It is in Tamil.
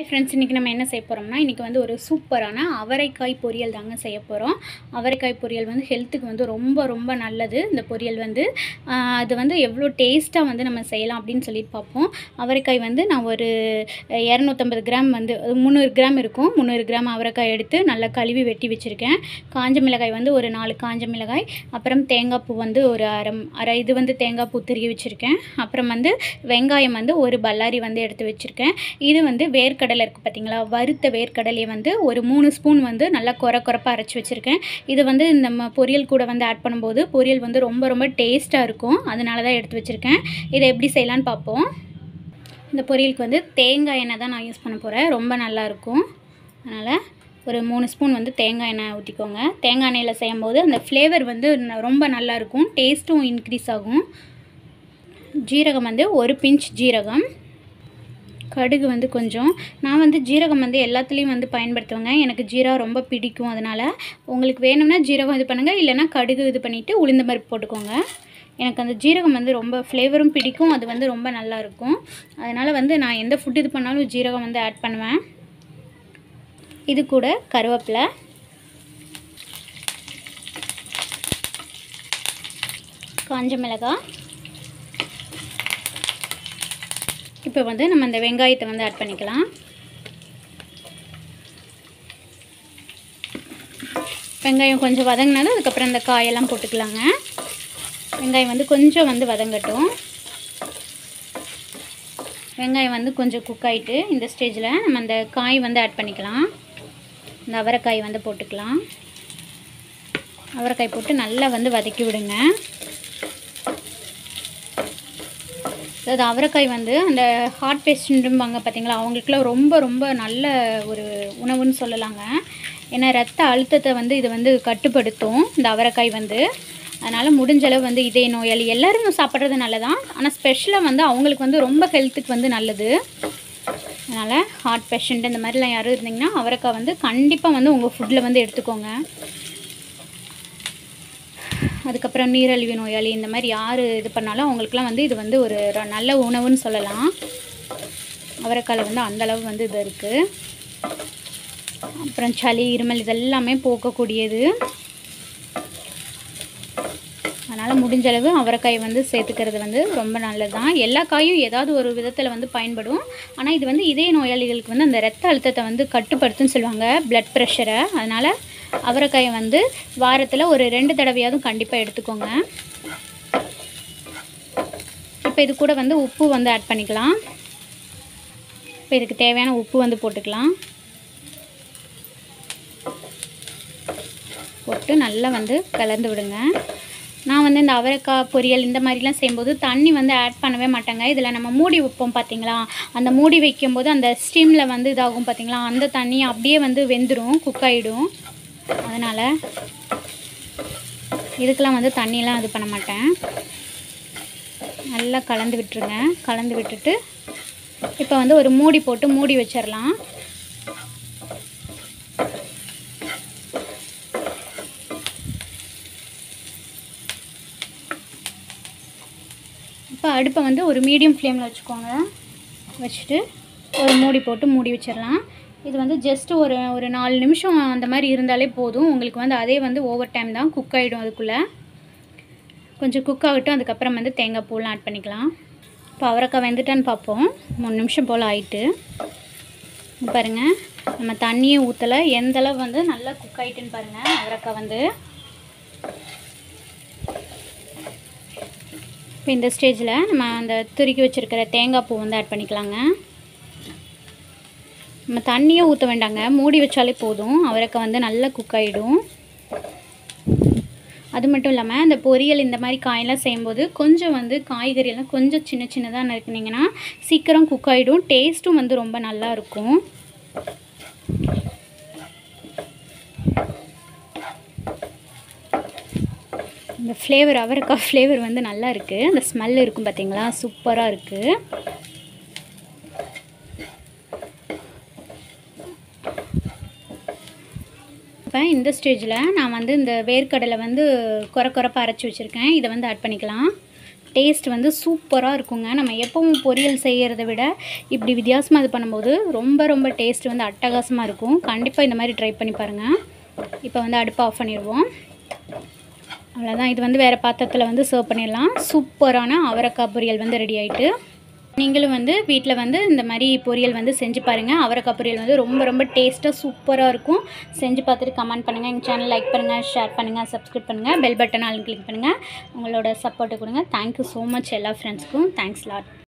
ஹாய் ஃப்ரெண்ட்ஸ் இன்றைக்கி நம்ம என்ன செய்ய போகிறோம்னா இன்றைக்கி வந்து ஒரு சூப்பரான அவரைக்காய் பொரியல் தாங்க செய்ய போகிறோம் அவரைக்காய் பொரியல் வந்து ஹெல்த்துக்கு வந்து ரொம்ப ரொம்ப நல்லது இந்த பொரியல் வந்து ஆஹ், அது வந்து எவ்வளோ டேஸ்ட்டாக வந்து நம்ம செய்யலாம் அப்படின்னு சொல்லிட்டு பார்ப்போம் அவரைக்காய் வந்து நான் ஒரு இரநூத்தம்பது கிராம் வந்து முந்நூறு கிராம் இருக்கும் முந்நூறு கிராம் அவரைக்காய் எடுத்து நல்லா கழுவி வெட்டி வச்சுருக்கேன் காஞ்ச மிளகாய் வந்து ஒரு நாலு காஞ்ச மிளகாய் அப்புறம் தேங்காய் பூ வந்து ஒரு அரை அரை இது வந்து தேங்காய் பூ திருகி வச்சுருக்கேன் அப்புறம் வந்து வெங்காயம் வந்து ஒரு பல்லாரி வந்து எடுத்து வச்சுருக்கேன் இது வந்து வேர்க்கடலை இருக்குது பார்த்தீங்களா வறுத்த வேர்க்கடலையை வந்து ஒரு மூணு ஸ்பூன் வந்து நல்லா குறை குறைப்பாக அரைச்சி வச்சுருக்கேன் இது வந்து நம்ம பொரியல் கூட வந்து ஆட் பண்ணும்போது பொரியல் வந்து ரொம்ப ரொம்ப டேஸ்ட்டாக இருக்கும் அதனால தான் எடுத்து வச்சுருக்கேன் இதை எப்படி செய்யலான்னு பார்ப்போம் இந்த பொரியலுக்கு வந்து தேங்காய் எண்ணெய் தான் நான் யூஸ் பண்ண போகிறேன் ரொம்ப நல்லாயிருக்கும் அதனால் ஒரு மூணு ஸ்பூன் வந்து தேங்காய் எண்ணெய் ஊற்றிக்கோங்க தேங்காய் எண்ணெயில் செய்யும்போது அந்த ஃப்ளேவர் வந்து ந- ரொம்ப நல்லாயிருக்கும் டேஸ்ட்டும் இன்க்ரீஸ் ஆகும் ஜீரகம் வந்து ஒரு பிஞ்ச் ஜீரகம் கடுகு வந்து கொஞ்சம் நான் வந்து ஜீரகம் வந்து எல்லாத்துலேயும் வந்து பயன்படுத்துவேங்க எனக்கு ஜீரா ரொம்ப பிடிக்கும் அதனால் உங்களுக்கு வேணும்னா ஜீரகம் இது பண்ணுங்கள் இல்லைன்னா கடுகு இது பண்ணிவிட்டு உளுந்த பருப்பு போட்டுக்கோங்க எனக்கு அந்த ஜீரகம் வந்து ரொம்ப ஃப்ளேவரும் பிடிக்கும் அது வந்து ரொம்ப நல்லா இருக்கும் அதனால் வந்து நான் எந்த ஃபுட் இது பண்ணாலும் ஜீரகம் வந்து ஆட் பண்ணுவேன் இது கூட கருவேப்பிலை காஞ்ச மிளகாய் இப்போ வந்து நம்ம இந்த வெங்காயத்தை வந்து ஆட் பண்ணிக்கலாம் வெங்காயம் கொஞ்சம் வதங்கினது அதுக்கப்புறம் இந்த காயெல்லாம் போட்டுக்கலாங்க வெங்காயம் வந்து கொஞ்சம் வந்து வதங்கட்டும் வெங்காயம் வந்து கொஞ்சம் குக் ஆகிட்டு இந்த ஸ்டேஜில் நம்ம அந்த காய் வந்து ஆட் பண்ணிக்கலாம் இந்த அவரைக்காய் வந்து போட்டுக்கலாம் அவரைக்காய் போட்டு நல்லா வந்து வதக்கி விடுங்க அதாவது அவரைக்காய் வந்து அந்த ஹார்ட் பேஷண்ட்டும்பாங்க பார்த்தீங்களா அவங்களுக்குலாம் ரொம்ப ரொம்ப நல்ல ஒரு உணவுன்னு சொல்லலாங்க ஏன்னா ரத்த அழுத்தத்தை வந்து இது வந்து கட்டுப்படுத்தும் இந்த அவரைக்காய் வந்து அதனால் முடிஞ்சளவு வந்து இதய நோயாளி எல்லாரும் சாப்பிட்றது நல்லதான் ஆனால் ஸ்பெஷலாக வந்து அவங்களுக்கு வந்து ரொம்ப ஹெல்த்துக்கு வந்து நல்லது அதனால் ஹார்ட் பேஷண்ட் இந்த மாதிரிலாம் யாரும் இருந்தீங்கன்னா அவரைக்காய் வந்து கண்டிப்பாக வந்து உங்கள் ஃபுட்டில் வந்து எடுத்துக்கோங்க அதுக்கப்புறம் நீரழிவு நோயாளி இந்த மாதிரி யார் இது பண்ணாலும் அவங்களுக்குலாம் வந்து இது வந்து ஒரு ர- நல்ல உணவுன்னு சொல்லலாம் அவரைக்காயில் வந்து அந்தளவு வந்து இது இருக்குது அப்புறம் சளி இருமல் இதெல்லாமே போக்கக்கூடியது அதனால் முடிஞ்ச அளவு அவரைக்காய் வந்து சேர்த்துக்கிறது வந்து ரொம்ப நல்லது தான் எல்லா காயும் ஏதாவது ஒரு விதத்தில் வந்து பயன்படும் ஆனால் இது வந்து இதய நோயாளிகளுக்கு வந்து அந்த ரத்த அழுத்தத்தை வந்து கட்டுப்படுத்துன்னு சொல்லுவாங்க பிளட் ப்ரெஷரை அதனால் அவரைக்காயை வந்து வாரத்தில் ஒரு ரெண்டு தடவையாவது கண்டிப்பாக எடுத்துக்கோங்க இப்போ இது கூட வந்து உப்பு வந்து ஆட் பண்ணிக்கலாம் இப்போ இதுக்கு தேவையான உப்பு வந்து போட்டுக்கலாம் போட்டு நல்லா வந்து கலந்து விடுங்க நான் வந்து இந்த அவரைக்காய் பொரியல் இந்த மாதிரிலாம் செய்யும்போது தண்ணி வந்து ஆட் பண்ணவே மாட்டேங்க இதில் நம்ம மூடி வைப்போம் பார்த்தீங்களா அந்த மூடி வைக்கும்போது அந்த ஸ்டீமில் வந்து இதாகும் பார்த்தீங்களா அந்த தண்ணி அப்படியே வந்து வெந்துடும் குக் ஆகிடும் அதனால் இதுக்கெலாம் வந்து தண்ணியெலாம் இது பண்ண மாட்டேன் நல்லா கலந்து விட்டுருங்க கலந்து விட்டுட்டு இப்போ வந்து ஒரு மூடி போட்டு மூடி வச்சிடலாம் இப்போ அடுப்பை வந்து ஒரு மீடியம் ஃப்ளேமில் வச்சுக்கோங்க வச்சுட்டு ஒரு மூடி போட்டு மூடி வச்சிடலாம் இது வந்து ஜஸ்ட் ஒரு ஒரு நாலு நிமிஷம் அந்த மாதிரி இருந்தாலே போதும் உங்களுக்கு வந்து அதே வந்து ஓவர் டைம் தான் குக் ஆகிடும் அதுக்குள்ளே கொஞ்சம் குக் ஆகட்டும் அதுக்கப்புறம் வந்து தேங்காய் பூலாம் ஆட் பண்ணிக்கலாம் இப்போ அவரைக்காய் வெந்துட்டான்னு பார்ப்போம் மூணு நிமிஷம் போல் ஆயிட்டு இங்க பாருங்க நம்ம தண்ணியை ஊற்றலை எந்த அளவு வந்து நல்லா குக் ஆகிட்டுன்னு பாருங்கள் அவரைக்காய் வந்து இப்போ இந்த ஸ்டேஜில் நம்ம அந்த துருக்கி வச்சுருக்கிற தேங்காய் பூ வந்து ஆட் பண்ணிக்கலாங்க நம்ம தண்ணியே ஊற்ற வேண்டாங்க மூடி வச்சாலே போதும் அவரைக்காய் வந்து நல்லா குக் ஆகிடும் அது மட்டும் இல்லாமல் இந்த பொரியல் இந்த மாதிரி காயெல்லாம் செய்யும்போது கொஞ்சம் வந்து காய்கறியெல்லாம் கொஞ்சம் சின்ன சின்னதாக நறுக்குனீங்கன்னா சீக்கிரம் குக் ஆகிடும் டேஸ்ட்டும் வந்து ரொம்ப நல்லா இருக்கும் இந்த ஃப்ளேவர் அவரைக்காய் ஃப்ளேவர் வந்து நல்லா இருக்குது அந்த ஸ்மெல் இருக்கும் பார்த்தீங்களா சூப்பராக இருக்குது இப்போ இந்த ஸ்டேஜில் நான் வந்து இந்த வேர்க்கடலை வந்து குறை குறைப்பாக அரைச்சி வச்சுருக்கேன் இதை வந்து ஆட் பண்ணிக்கலாம் டேஸ்ட் வந்து சூப்பராக இருக்குங்க நம்ம எப்பவும் பொரியல் செய்கிறத விட இப்படி வித்தியாசமாக இது பண்ணும்போது ரொம்ப ரொம்ப டேஸ்ட் வந்து அட்டகாசமாக இருக்கும் கண்டிப்பாக இந்த மாதிரி ட்ரை பண்ணி பாருங்கள் இப்போ வந்து அடுப்பை ஆஃப் பண்ணிடுவோம் அவ்வளோதான் இது வந்து வேறு பாத்திரத்தில் வந்து சர்வ் பண்ணிடலாம் சூப்பரான அவரைக்காய் பொரியல் வந்து ரெடி ஆகிட்டு நீங்களும் வந்து வீட்டில் வந்து இந்த மாதிரி பொரியல் வந்து செஞ்சு பாருங்கள் அவரைக்காய் பொரியல் வந்து ரொம்ப ரொம்ப டேஸ்ட்டாக சூப்பராக இருக்கும் செஞ்சு பார்த்துட்டு கமெண்ட் பண்ணுங்கள் எங்கள் சேனல் லைக் பண்ணுங்கள் ஷேர் பண்ணுங்கள் சப்ஸ்கிரைப் பண்ணுங்கள் பெல் பட்டன் ஆல் கிளிக் பண்ணுங்கள் உங்களோட சப்போர்ட்டை கொடுங்க தேங்க்யூ ஸோ மச் எல்லா ஃப்ரெண்ட்ஸ்க்கும் தேங்க்ஸ் லாட்